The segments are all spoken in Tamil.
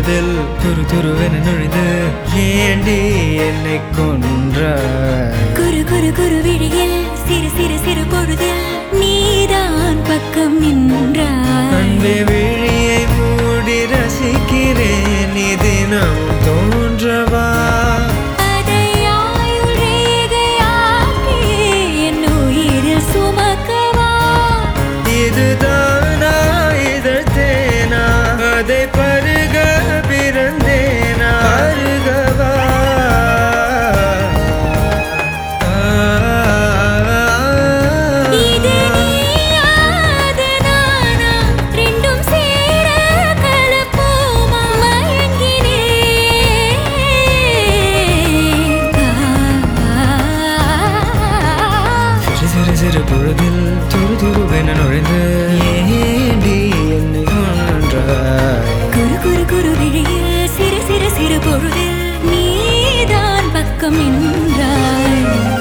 பொழுதில் துரு துருவென நுழைந்து ஏண்டி என்னை கொன்றாய் குரு குரு குரு விழியில் சிறு சிறு சிறு பொழுதில் நீதான் பக்கம் நின்றாய் அன்பே விழியை மூடி ரசிக்கிறேன் நீ தினம் தோன்றவா அதை ஆயுள் ரேகையாக்கி என் உயிரில் சுமக்கவா இதுதானா இதழ் தேனா அதை பருக பிறந்தேனா அருகவா இது நீயா, அது நானா? ரெண்டும் சேர கலப்போமா? மயங்கினேன். சிறு சிறு சிறு பொழுதில் துரு துருவென நுழைந்து ஏண்டி என்னை கொன்றாய் குரு குரு குரு விழியில் சிறு சிறு சிறு பொழுதில் நீதான் பக்கம் நின்றாய்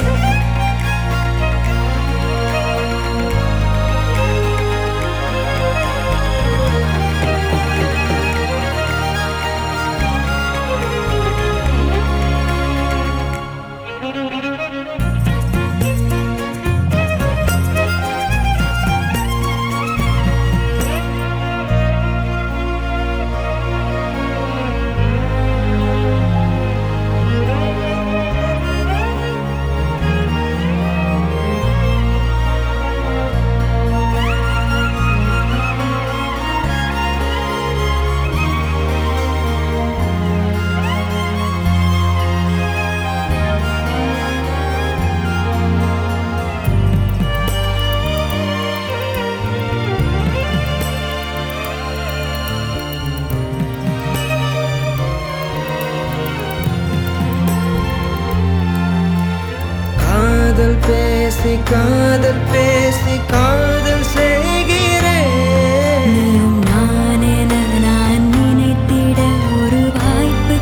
காதல் பேசி காதல் பேசி காதல் செய்கிறேன் நீயும் நான் என நான் நினைத்திட ஒரு வாய்ப்பு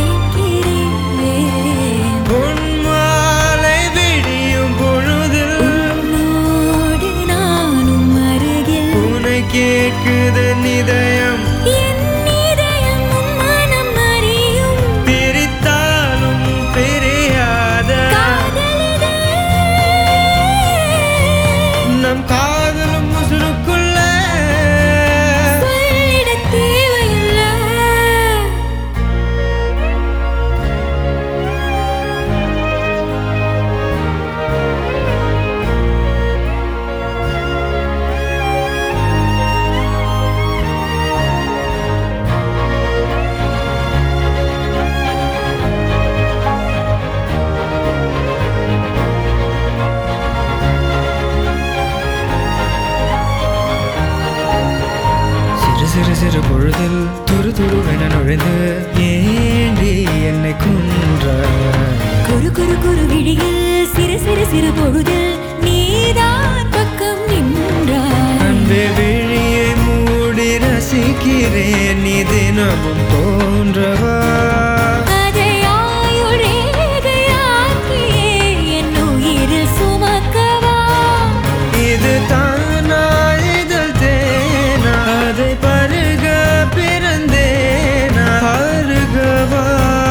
கேட்கிறேன் பொன் மாலை விடியும் பொழுதில் உன்னோடு நானும் அருகில் உனை கேட்குது நிதயம் என் இதயம் உன் மனம் அறியும் பிரித்தாலும் பிரியாத காதலிதே. நம் காதலும் முசுருக்குள்ள சொல்லிடத் தேவையில்லை. சிறு சிறு சிறு பொழுதில் துரு துருவென நுழைந்து ஏண்டி என்னை கொன்றாய் குரு குரு குரு விழியில் சிறு சிறு சிறு பொழுதில் நீதான் பக்கம் நின்றாய் அன்பே விழியை மூடி ரசிக்கிறேன் நீ தினமும் தோன்றவா அதை ஆயுள் ரேகையாக்கியே என் உயிரில் சுமக்கவா இது தானா இதழ் தேனா அதை பருக பிறந்தேனா அருகவா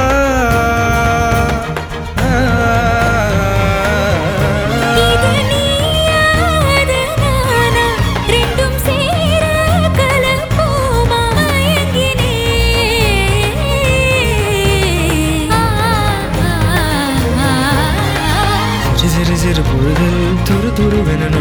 இது நீயா, அது நானா? ரெண்டும் சேர கலப்போமா? மயங்கினேன். ஆ, ஆ, ஆ, ஆ. சிறு சிறு சிறு பொழுதில் துரு துருவென